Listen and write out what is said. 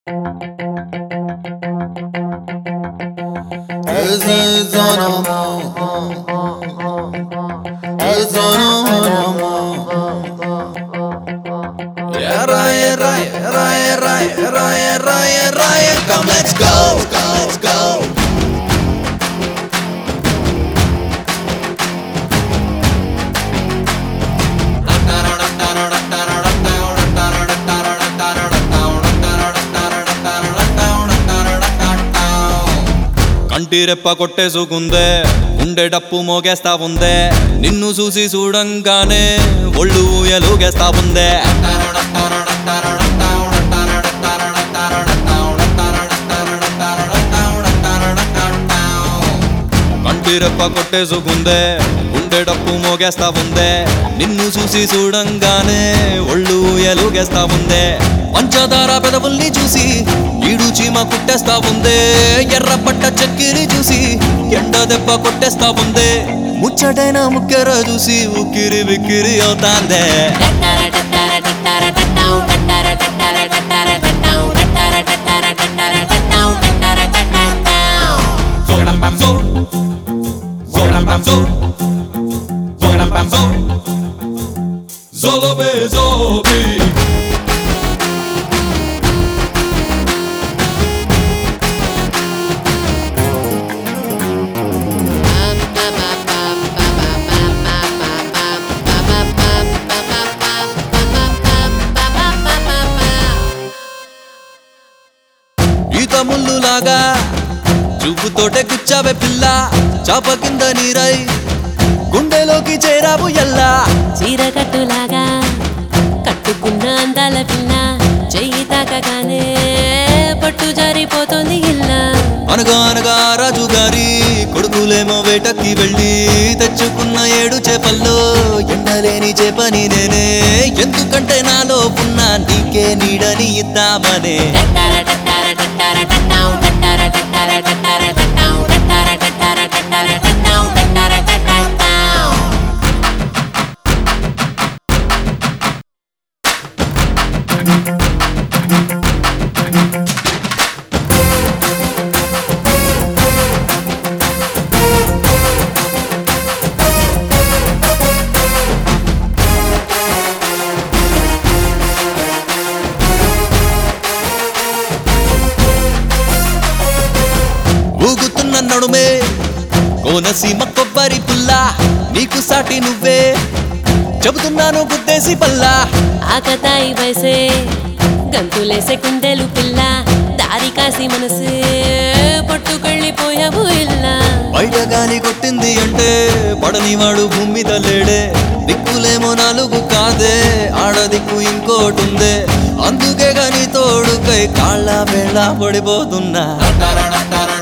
Eziniz anama Ezanım anama Yara yara yara yara yara yara yara Come let's go go go కంటి రెప్ప కొట్టేసుకుందే ఉండే డప్పు మోగేస్తా ఉందే నిన్ను చూసి చూడంగానే ఒళ్ళు ఎలుగేస్తా ఉందే కంటి రెప్ప కొట్టేసుకుందే ఉండే డప్పు మోగేస్తా ఉందే నిన్ను చూసి చూడంగానే ఒళ్ళు ఎలుగేస్తా ఉందే పంచదార పెదవుల్ని చూసి ఈడు చీమ కుట్టేస్తా ఉందే ఎర్ర పట్ట చక్కిరి చూసి ఎండ దెబ్బ కొట్టేస్తా ఉందే ముచ్చటైన ముక్కెర చూసి ఉక్కిరి విక్కిరి అవుతాందే Zolam bam zo Zolam bam zo Zolam bam zo Zolobe zobi ఈత ముల్లులాగా చూపుతోటే గుచ్చావే పిల్ల చాప కింద నీరై గుండెలోకి చేరావు ఎల్లా చీరకట్టులాగా కట్టుకున్న అందాల పిల్ల చెయ్యి తాకగానే పట్టు జారిపోతుంది ఇల్లా అనగా అనగా రాజు గారి కొడుకులేమో వేటకి వెళ్ళి తెచ్చుకున్న ఏడు చేపల్లో ఎండలేని చేపని నేనే ఎందుకంటే నాలో ఉన్న నీకే నీడని ఇద్దామనే ఊగుతున్న నడుమే కోనసీమ కొబ్బరి పుల్ల నీకు సాటి నువ్వే చెబుతున్నాను గుద్దేసి పల్లా ఆకతాయి వయసే గంతులేసే కుండెలు పిల్ల దారి కాసి మనసే పట్టుకెళ్ళిపోయావు ఇల్లా బయట గాలి కొట్టింది అంటే పడనివాడు భూమి మీద లేడే దిక్కులేమో నాలుగు కాదే ఆడదిక్కు ఇంకోటుందే అందుకే గాని తోడుకై కాళ్ళ వేళ పడిపోతున్నా